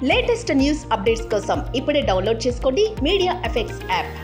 latest news updates కోసం ఇప్పుడే download చేసుకోండి media effects app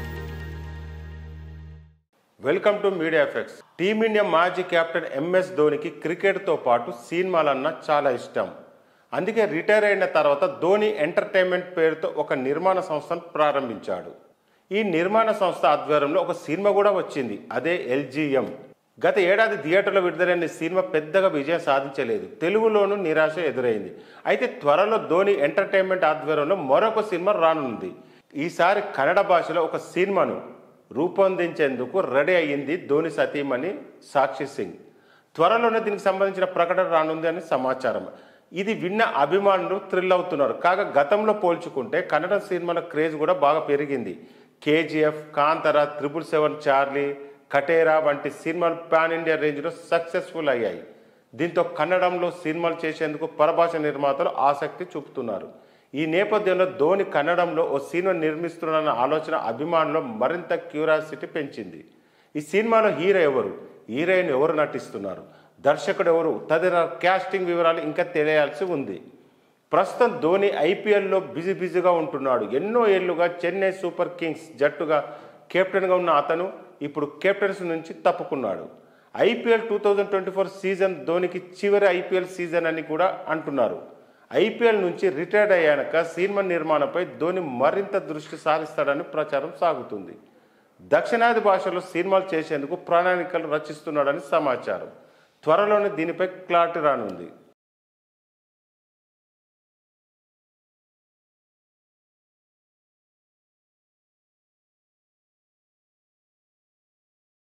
welcome to media effects team India మాజీ కెప్టెన్ ఎంఎస్ ధోనికి క్రికెట్తో పాటు సినిమాలన్నా చాలా ఇష్టం అందుకే రిటైర్ అయిన తర్వాత ధోని ఎంటర్టైన్మెంట్ పేరుతో ఒక నిర్మాణ సంస్థను ప్రారంభించాడు ఈ నిర్మాణ సంస్థ ఆధ్వర్యంలో ఒక సినిమా కూడా వచ్చింది అదే ఎల్జీఎం గత ఏడాది థియేటర్లో విడుదలైన ఈ సినిమా పెద్దగా విజయం సాధించలేదు తెలుగులోనూ నిరాశ ఎదురైంది అయితే త్వరలో ధోని ఎంటర్టైన్మెంట్ ఆధ్వర్యంలో మరొక సినిమా రానుంది ఈసారి కన్నడ భాషలో ఒక సినిమాను రూపొందించేందుకు రెడీ అయ్యింది ధోని సతీమణి సాక్షి సింగ్ త్వరలోనే దీనికి సంబంధించిన ప్రకటన రానుంది అని సమాచారం ఇది విన్న అభిమానులు థ్రిల్ అవుతున్నారు కాగా గతంలో పోల్చుకుంటే కన్నడ సినిమాల క్రేజ్ కూడా బాగా పెరిగింది KGF Kantara triple seven Charlie Kaatera వంటి సినిమాలు పాన్ ఇండియా రేంజ్లో సక్సెస్ఫుల్ అయ్యాయి దీంతో కన్నడంలో సినిమాలు చేసేందుకు పరభాష నిర్మాతలు ఆసక్తి చూపుతున్నారు ఈ నేపథ్యంలో ధోని కన్నడంలో ఓ సినిమా నిర్మిస్తున్న ఆలోచన అభిమానులు మరింత క్యూరియాసిటీ పెంచింది ఈ సినిమాలో హీరో ఎవరు హీరోయిన్ ఎవరు నటిస్తున్నారు దర్శకుడు ఎవరు తదితర క్యాస్టింగ్ వివరాలు ఇంకా తెలియాల్సి ఉంది ప్రస్తుతం ధోని ఐపీఎల్లో బిజీ బిజీగా ఉంటున్నాడు ఎన్నో ఏళ్లుగా చెన్నై సూపర్ కింగ్స్ జట్టుగా కెప్టెన్గా ఉన్న అతను ఇప్పుడు కెప్టెన్స్ నుంచి తప్పుకున్నాడు IPL two thousand twenty four season ధోనికి చివరి ఐపీఎల్ సీజన్ అని కూడా అంటున్నారు ఐపీఎల్ నుంచి రిటైర్డ్ అయ్యాక సినిమా నిర్మాణంపై ధోని మరింత దృష్టి సారిస్తాడని ప్రచారం సాగుతుంది దక్షిణాది భాషలో సినిమాలు చేసేందుకు ప్రణాళికలు రచిస్తున్నాడని సమాచారం త్వరలోనే దీనిపై క్లారిటీ రానుంది